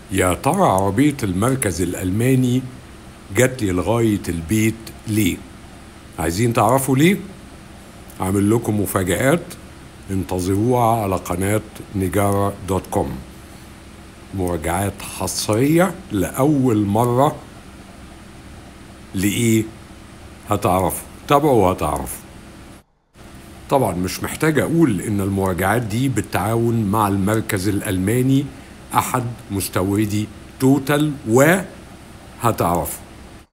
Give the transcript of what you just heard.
يا ترى عربية المركز الألماني جات لي لغاية البيت ليه؟ عايزين تعرفوا ليه؟ عامل لكم مفاجآت انتظروها على قناة نجارة دوت كوم مراجعات حصرية لأول مرة لإيه؟ هتعرفوا تابعوا وهتعرفوا طبعا مش محتاج أقول إن المراجعات دي بالتعاون مع المركز الألماني أحد مستوردي توتال وهتعرفوا